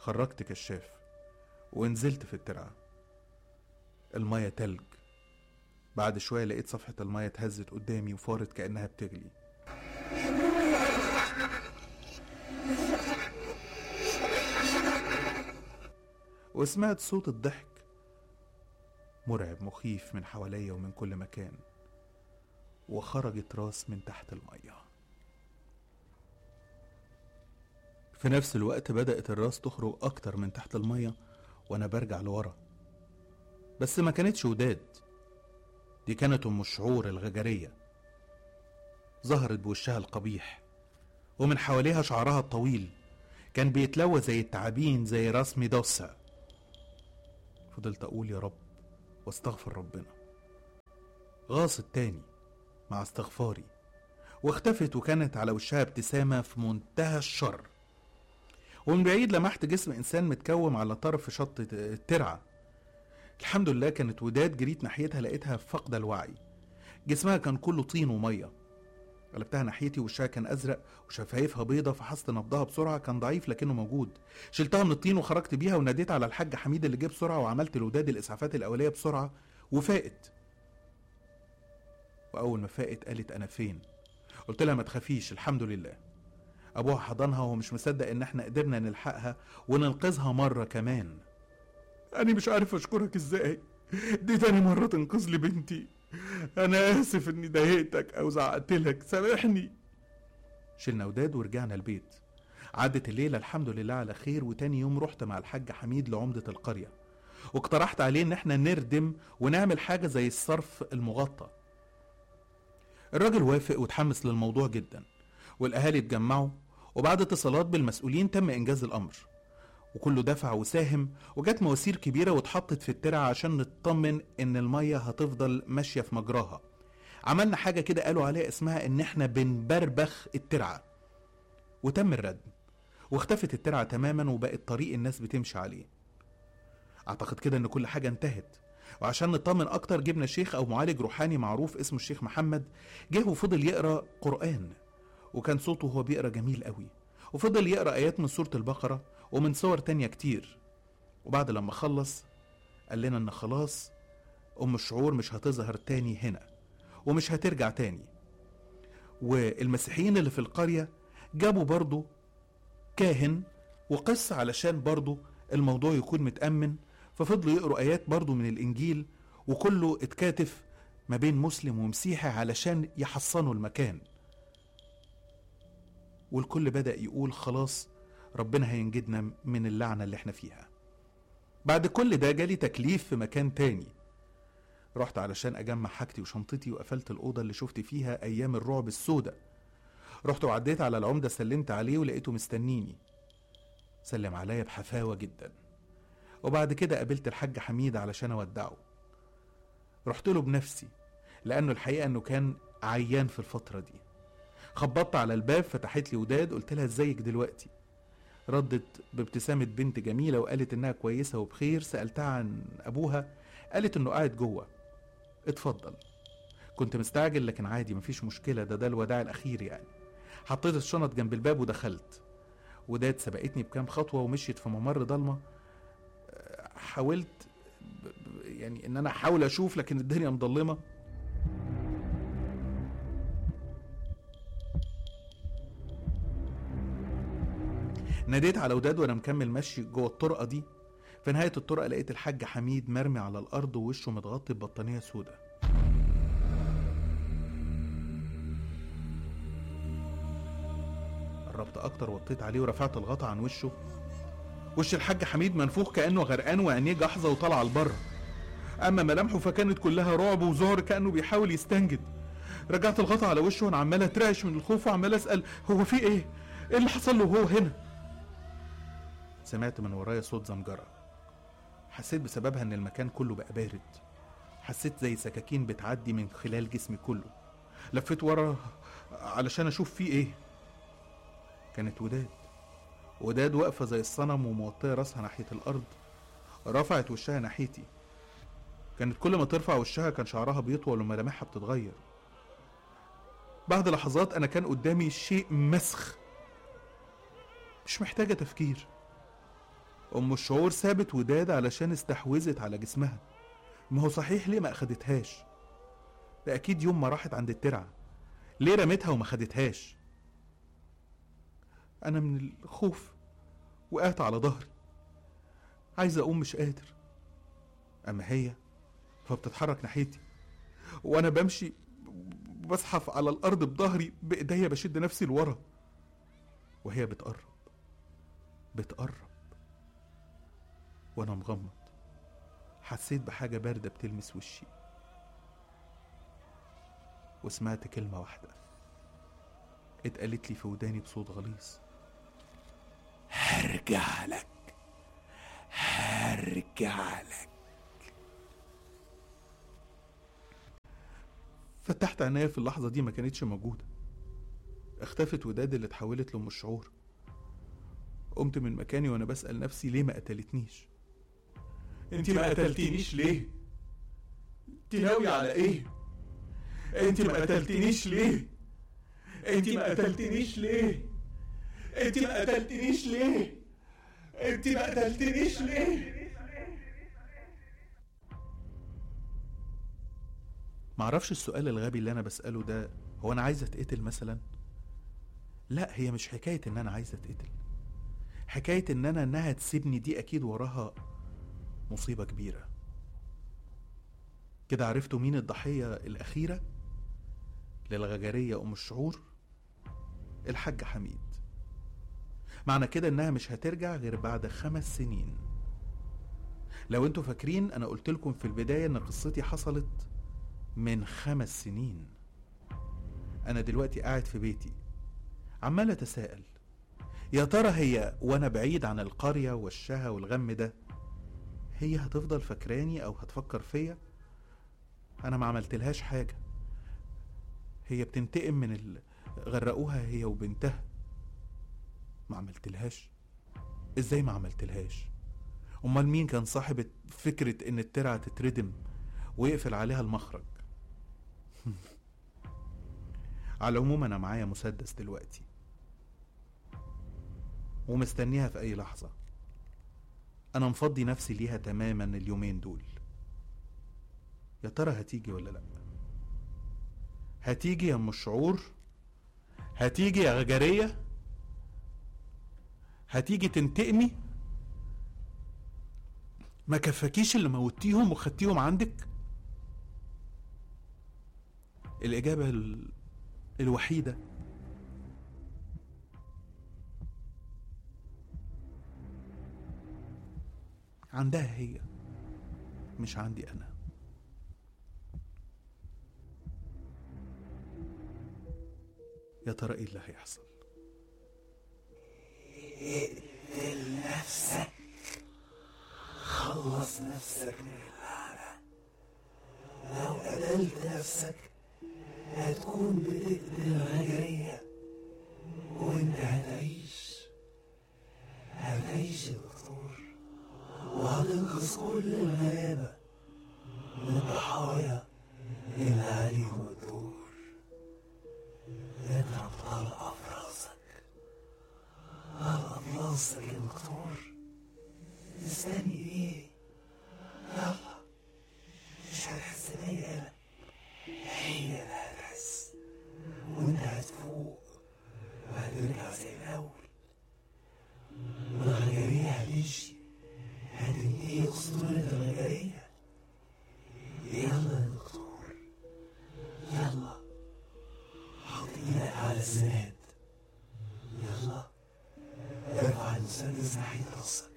خرجت كشاف ونزلت في الترعة المية تلج بعد شوية لقيت صفحة المية اتهزت قدامي وفارت كأنها بتغلي وسمعت صوت الضحك مرعب مخيف من حواليا ومن كل مكان وخرجت راس من تحت المية في نفس الوقت بدأت الراس تخرج أكتر من تحت المية وأنا برجع لورا بس ما كانتش وداد دي كانت أم الشعور الغجرية ظهرت بوشها القبيح ومن حواليها شعرها الطويل كان بيتلوى زي التعابين زي راس ميدوسا فضلت أقول يا رب واستغفر ربنا غاصت تاني مع استغفاري واختفت وكانت على وشها ابتسامة في منتهى الشر ومن بعيد لمحت جسم إنسان متكوم على طرف شط الترعة الحمد لله كانت وداد جريت ناحيتها لقيتها فاقدة الوعي جسمها كان كله طين ومية قلبتها ناحيتي وشها كان أزرق وشفايفها بيضة فحصت نبضها بسرعة كان ضعيف لكنه موجود شلتها من الطين وخرجت بيها وناديت على الحاج حميد اللي جه بسرعة وعملت لوداد الإسعافات الأولية بسرعة وفاقت وأول ما فاقت قالت أنا فين قلت لها ما تخافيش الحمد لله أبوها حضنها وهو مش مصدق إن إحنا قدرنا نلحقها وننقذها مرة كمان أنا مش عارف أشكرك إزاي دي تاني مرة تنقذ لي بنتي أنا آسف إني ضايقتك أو زعقت لك سامحني شلنا وداد ورجعنا البيت عدت الليلة الحمد لله على خير وتاني يوم رحت مع الحاج حميد لعمدة القرية واقترحت عليه إن إحنا نردم ونعمل حاجة زي الصرف المغطى الراجل وافق وتحمس للموضوع جدا والأهالي اتجمعوا وبعد اتصالات بالمسؤولين تم إنجاز الأمر وكله دفع وساهم وجت مواسير كبيرة واتحطت في الترعة عشان نطمن إن المية هتفضل ماشية في مجراها عملنا حاجة كده قالوا عليها اسمها إن إحنا بنبربخ الترعة وتم الردم واختفت الترعة تماما وبقت طريق الناس بتمشي عليه أعتقد كده إن كل حاجة انتهت وعشان نطمن أكتر جبنا شيخ أو معالج روحاني معروف اسمه الشيخ محمد جه وفضل يقرأ قرآن وكان صوته وهو بيقرأ جميل قوي وفضل يقرأ آيات من سورة البقرة ومن صور تانية كتير وبعد لما خلص قال لنا إن خلاص أم الشعور مش هتظهر تاني هنا ومش هترجع تاني والمسيحيين اللي في القرية جابوا برضو كاهن وقصة علشان برضو الموضوع يكون متأمن ففضلوا يقروا آيات برضو من الإنجيل وكله اتكاتف ما بين مسلم ومسيحي علشان يحصنوا المكان والكل بدأ يقول خلاص ربنا هينجدنا من اللعنة اللي احنا فيها بعد كل ده جالي تكليف في مكان تاني رحت علشان أجمع حاجتي وشنطتي وقفلت الأوضة اللي شفت فيها أيام الرعب السوداء رحت وعديت على العمدة سلمت عليه ولقيته مستنيني سلم عليا بحفاوة جدا وبعد كده قابلت الحاج حميد علشان أودعه رحت له بنفسي لأنه الحقيقة أنه كان عيان في الفترة دي خبطت على الباب فتحت لي وداد قلت لها ازيك دلوقتي ردت بابتسامة بنت جميلة وقالت إنها كويسة وبخير سألتها عن أبوها قالت إنه قاعد جوه اتفضل كنت مستعجل لكن عادي مفيش مشكلة ده ده الوداع الأخير يعني حطيت الشنط جنب الباب ودخلت وداد سبقتني بكام خطوة ومشيت في ممر ضلمة حاولت يعني إن أنا أحاول أشوف لكن الدنيا مضلمة ناديت على وداد وانا مكمل مشي جوه الطرقه دي في نهايه الطرقه لقيت الحاج حميد مرمي على الارض ووشه متغطي ببطانيه سودة قربت اكتر وطيت عليه ورفعت الغطا عن وشه وش الحاج حميد منفوخ كانه غرقان وعينيه جحظه وطالعه لبره اما ملامحه فكانت كلها رعب وذعر كانه بيحاول يستنجد رجعت الغطا على وشه وانا عمال اترعش من الخوف وعمال اسال هو في ايه ايه اللي حصل له وهو هنا سمعت من ورايا صوت زمجرة حسيت بسببها ان المكان كله بقى بارد حسيت زي سكاكين بتعدي من خلال جسمي كله لفيت ورا علشان اشوف فيه ايه كانت وداد وداد واقفة زي الصنم وموطية راسها ناحية الأرض رفعت وشها ناحيتي كانت كل ما ترفع وشها كان شعرها بيطول وملامحها بتتغير بعد لحظات أنا كان قدامي شيء مسخ مش محتاجة تفكير ام الشعور سابت وداد علشان استحوذت على جسمها ما هو صحيح ليه ما اخدتهاش ده اكيد يوم ما راحت عند الترعه ليه رمتها وما خدتهاش انا من الخوف وقعت على ظهري عايز اقوم مش قادر اما هي فبتتحرك ناحيتي وانا بمشي بزحف على الارض بظهري بايديا بشد نفسي لورا وهي بتقرب بتقرب وانا مغمض حسيت بحاجه بارده بتلمس وشي وسمعت كلمه واحده اتقالت لي في وداني بصوت غليظ هرجع لك هرجع لك فتحت عينيا في اللحظة دي ما كانتش موجودة اختفت وداد اللي اتحولت لأم الشعور قمت من مكاني وأنا بسأل نفسي ليه ما قتلتنيش انت ما قتلتنيش ليه انت ناوي على ايه انت ما قتلتنيش ليه انت ما قتلتنيش ليه انت ما قتلتنيش ليه انت ما قتلتنيش ليه معرفش السؤال الغبي اللي أنا بسأله ده هو أنا عايزة أتقتل مثلا لا هي مش حكاية إن أنا عايزة أتقتل حكاية إن أنا إنها تسيبني دي أكيد وراها مصيبة كبيرة كده عرفتوا مين الضحية الأخيرة للغجرية أم الشعور الحاج حميد معنى كده إنها مش هترجع غير بعد خمس سنين لو انتوا فاكرين أنا قلت لكم في البداية إن قصتي حصلت من خمس سنين أنا دلوقتي قاعد في بيتي عمال أتساءل يا ترى هي وأنا بعيد عن القرية والشها والغم ده هي هتفضل فاكراني أو هتفكر فيا أنا ما عملتلهاش حاجة هي بتنتقم من اللي غرقوها هي وبنتها ما عملتلهاش ازاي ما عملتلهاش امال مين كان صاحب فكرة ان الترعة تتردم ويقفل عليها المخرج على العموم انا معايا مسدس دلوقتي ومستنيها في اي لحظة انا مفضي نفسي ليها تماما اليومين دول يا ترى هتيجي ولا لا هتيجي يا ام الشعور هتيجي يا غجرية هتيجي تنتقمي ما كفاكيش اللي موتيهم وخدتيهم عندك الإجابة ال... الوحيدة عندها هي مش عندي أنا يا ترى ايه اللي هيحصل اقتل نفسك خلص نفسك من اللعنة لو قتلت نفسك هتكون بتقتل غجرية وانت هتعيش هتعيش يا دكتور وهتنقذ كل الغلابة من الضحايا اللي عليهم الدور اضرب طلقة في راسك طلقة في راسك يا دكتور مستني ايه يلا مش هتحس بيا انا هي اللي هتحس وانت هتفوق وهترجع زي الاول والغجرية هتمشي هتنتهي اسطورة الغجرية يلا يا دكتور يلا حط ايدك على الزناد يلا ارفع المسدس ناحية راسك